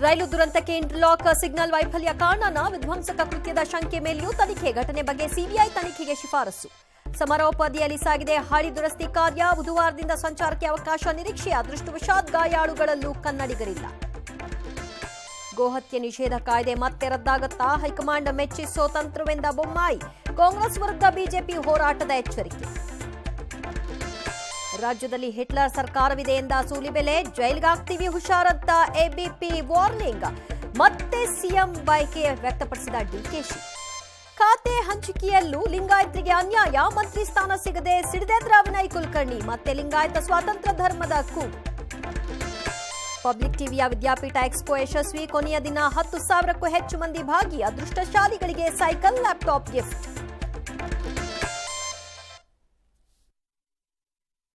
ರೈಲು ದುರಂತಕ್ಕೆ interlock signal ವೈಫಲ್ಯ ಕಾರಣ ವಿಧ್ವಂಸಕ ಕೃತ್ಯದ ಶಂಕೆ ಮೇಲೆಯೂ ತನಿಖೆ ಘಟನೆ ಬಗ್ಗೆ ಸಿಬಿಐ ತನಿಖೆಗೆ ಶಿಫಾರಸು ಸಮರೋಪಾದಿಯಲ್ಲಿ ಸಾಗಿದೆ ಹಾಳಿ ದುರಸ್ತಿ ಕಾರ್ಯ ಬುಧವಾರದಿಂದ ಸಂಚಾರಕ್ಕೆ ಅವಕಾಶ ನಿರೀಕ್ಷೆ ಅದೃಷ್ಟವಶಾತ್ ಗಾಯಾಳುಗಳಲ್ಲೂ ಕನ್ನಡಿಗರಿಲ್ಲ ಗೋಹತ್ಯೆ ನಿಷೇಧ ಕಾಯ್ದೆ ಮತ್ತೆ ರದ್ದಾಗತ್ತಾ ಹೈಕಮಾಂಡ್ ಮೆಚ್ಚಿಸೋ ತಂತ್ರವೆಂದ ಬೊಮ್ಮಾಯಿ ಕಾಂಗ್ರೆಸ್ ವಿರುದ್ಧ ಬಿಜೆಪಿ ಹೋರಾಟದ ಎಚ್ಚರಿಕೆ ರಾಜ್ಯದಲ್ಲಿ ಹಿಟ್ಲರ್ ಸರ್ಕಾರವಿದೆ ಎಂದ ಸೂಲಿಬೆಲೆ ಜೈಲ್ಗಾಗ್ತೀವಿ ಹುಷಾರಂತ ಎಬಿಪಿ ವಾರ್ನಿಂಗ್ ಮತ್ತೆ ಸಿಎಂ ಬಯಕೆ ವ್ಯಕ್ತಪಡಿಸಿದ ಡಿಕೆಶಿ ಖಾತೆ ಹಂಚಿಕೆಯಲ್ಲೂ ಲಿಂಗಾಯತರಿಗೆ ಅನ್ಯಾಯ ಮಂತ್ರಿ ಸ್ಥಾನ ಸಿಗದೆ ಸಿಡಿದೇದ್ರ ವಿನಯ್ ಕುಲಕರ್ಣಿ ಮತ್ತೆ ಲಿಂಗಾಯತ ಸ್ವಾತಂತ್ರ್ಯ ಧರ್ಮದ ಕೂಗು ಪಬ್ಲಿಕ್ ಟಿವಿಯ ವಿದ್ಯಾಪೀಠ ಎಕ್ಸ್ಪೋ ಯಶಸ್ವಿ ಕೊನೆಯ ದಿನ ಹತ್ತು ಸಾವಿರಕ್ಕೂ ಹೆಚ್ಚು ಮಂದಿ ಭಾಗಿ ಅದೃಷ್ಟಶಾಲಿಗಳಿಗೆ ಸೈಕಲ್ ಲ್ಯಾಪ್ಟಾಪ್ ಗಿಫ್ಟ್